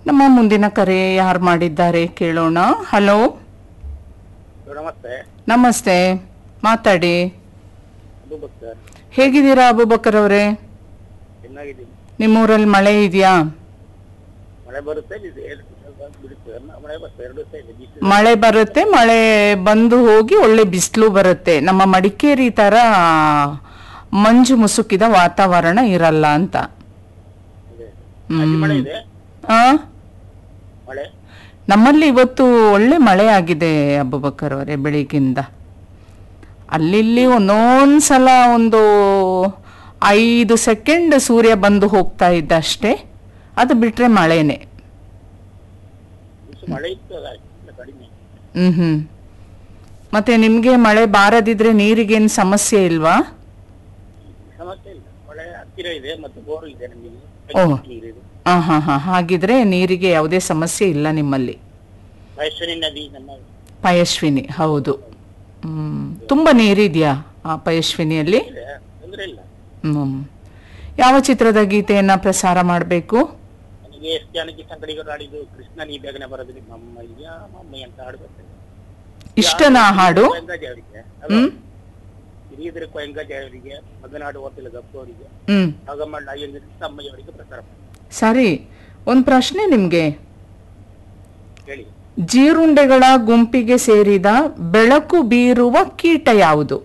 ನಮ್ಮ ಮುಂದಿನ ಕರೆ ಯಾರು ಮಾಡಿದ್ದಾರೆ ಕೇಳೋಣ ಹಲೋ ನಮಸ್ತೆ ನಮಸ್ತೆ ಮಾತಾಡಿ ಅಬೂಬಕ್ಕರ್ ಹೇಗಿದ್ದೀರಾ ಅಬೂಬಕರ್ ಅವರೇ ಚೆನ್ನಾಗಿದ್ದೀನಿ ನಿಮ್ಮೂರಲ್ಲಿ ಮಳೆ ಇದೆಯಾ ಮಳೆ ಬರುತ್ತೆ ಇದು ಎರಡು ಸ್ವಲ್ಪ ಬಿಡುತ್ತೆ ಮ- ಮಳೆ ಬರುತ್ತೆ ಎರಡು ದಿವಸ ಇದೆ ಬಿಸಿಲು ಮಳೆ ಬರುತ್ತೆ ಮಳೆ ಬಂದು ಹೋಗಿ ಒಳ್ಳೆ ಬಿಸಿಲು ಬರುತ್ತೆ ನಮ್ಮ ಮಡಿಕೇರಿ ತರ ಮಂಜು ಮುಸುಕಿದ ವಾತಾವರಣ ಇರಲ್ಲ ಅಂತ ಇದೆ. ಹ್ಮ್. ಅಲ್ಲಿ ಮಳೆ ಇದೆ ಆ ಮಳೆ ನಮ್ಮಲ್ಲಿ ಇವತ್ತು ಒಳ್ಳೆ ಮಳೆ ಆಗಿದೆ ಅಬ್ಬುಬಕ್ಕರ್ ಅವರೇ ಬೆಳಿಗ್ಗಿಂದ ಅಲ್ಲಿಲ್ಲಿ ಒಂದೊಂದು ಸಲ ಒಂದು ಐದು ಸೆಕೆಂಡ್ ಸೂರ್ಯ ಬಂದು ಹೋಗ್ತಾ ಇದ್ದ ಅಷ್ಟೇ ಅದು ಬಿಟ್ರೆ ಮಳೆನೆ ಇಷ್ಟು ಮಳೆ ಇತ್ತು ಅದು ಇಲ್ಲ ಕಡಿಮೆ ಹ್ಮ್ ಹ್ಮ್ ಮತ್ತೆ ನಿಮ್ಗೆ ಮಳೆ ಬಾರದಿದ್ರೆ ನೀರಿಗೇನು ಸಮಸ್ಯೆ ಇಲ್ವಾ ಸಮಸ್ಯೆ ಇಲ್ಲ ಮಳೆ ಹತ್ತಿರ ಇದೆ ಮತ್ತು ಬೋರು ಇದೆ ನಮಗೆ ಓಹ್. ನೀರಿದೆ ಹಾ ಹಾ ಹಾ ಹಾಗಿದ್ರೆ ನೀರಿಗೆ ಯಾವುದೇ ಸಮಸ್ಯೆ ಇಲ್ಲ ನಿಮ್ಮಲ್ಲಿ ಮಹೇಶ್ವರಿ ನದಿ ನಮ್ಮ ಪಯಸ್ವಿನಿ ಹೌದು ಹ್ಮ್ ತುಂಬಾ ನೀರಿದ್ಯಾ ಆ ಪಯಸ್ವಿನಿಯಲ್ಲಿ ಇದೆ ತೊಂದರೆ ಇಲ್ಲ ಹ್ಮ್ ಯಾವ ಚಿತ್ರದ ಗೀತೆಯನ್ನ ಪ್ರಸಾರ ಮಾಡಬೇಕು ನನಗೆ ಎಷ್ಟು ಜನಕ್ಕೆ ಸಂಗಡಿಗರು ಆಡಿದ್ದು ಕೃಷ್ಣ ನೀ ಬೇಗನೆ ಬರೋದು ನಿಮ್ಮ ಅಮ್ಮಯ್ಯ ಮಮ್ಮಯ್ಯ ಅಂತ ಹಾಡು ಬರ್ತದೆ ಇಷ್ಟನಾ ಹಾಡು ಕೊಯಂಗಾಜಿ ಅವರಿಗೆ ಹ್ಮ್ ಹಿರಿಯದ್ರ ಕೊಯಂಗಾಜಿ ಅವರಿಗೆ ಮಗನಾಡು ಹೋಟೆಲ್ ಗಪ್ಪು ಅವರಿಗೆ ಹ್ಮ್ ನಾಗಮ್ಮಣ್ಣ ಅಯ್ಯಂಗ ಅಮ್ಮಯ್ಯ ಅವರಿಗೆ ಪ್ರಸಾರ ಮಾಡಿ ಸರಿ ಒಂದ್ ಪ್ರಶ್ನೆ ನಿಮ್ಗೆ ಹೇಳಿ ಜೀರುಂಡೆಗಳ ಗುಂಪಿಗೆ ಸೇರಿದ ಬೆಳಕು ಬೀರುವ ಕೀಟ ಯಾವುದು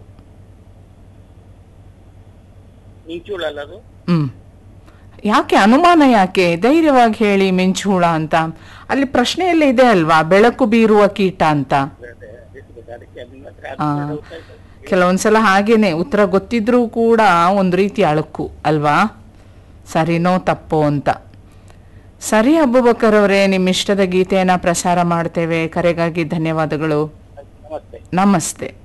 ಮಿಂಚುಳ ಅಲ್ಲ ಅದು ಹ್ಮ್ ಯಾಕೆ ಅನುಮಾನ ಯಾಕೆ ಧೈರ್ಯವಾಗಿ ಹೇಳಿ ಮಿಂಚುಹುಳ ಅಂತ ಅಲ್ಲಿ ಪ್ರಶ್ನೆಯಲ್ಲೇ ಇದೆ ಅಲ್ವಾ ಬೆಳಕು ಬೀರುವ ಕೀಟ ಅಂತ ಅದೇ, ಅದೇ ಸಿಗುತ್ತೆ. ಅದಕ್ಕೆ ನಿಮ್ಮ ಹತ್ರ ಆ. ಅದು ಉತ್ತರ ಇದೆ. ಕೆಲವೊಂದ್ಸಲ ಹಾಗೇನೆ ಉತ್ತರ ಗೊತ್ತಿದ್ರೂ ಕೂಡ ಒಂದು ರೀತಿ ಅಳುಕು ಅಲ್ವಾ ಸರಿನೋ ತಪ್ಪೋ ಅಂತ ಸರಿ ಅಬುಬಕರ್ ಅವರೇ ನಿಮ್ಮ ಇಷ್ಟದ ಗೀತೆಯನ್ನ ಪ್ರಸಾರ ಮಾಡ್ತೇವೆ ಕರೆಗಾಗಿ ಧನ್ಯವಾದಗಳು ನಮಸ್ತೆ ನಮಸ್ತೆ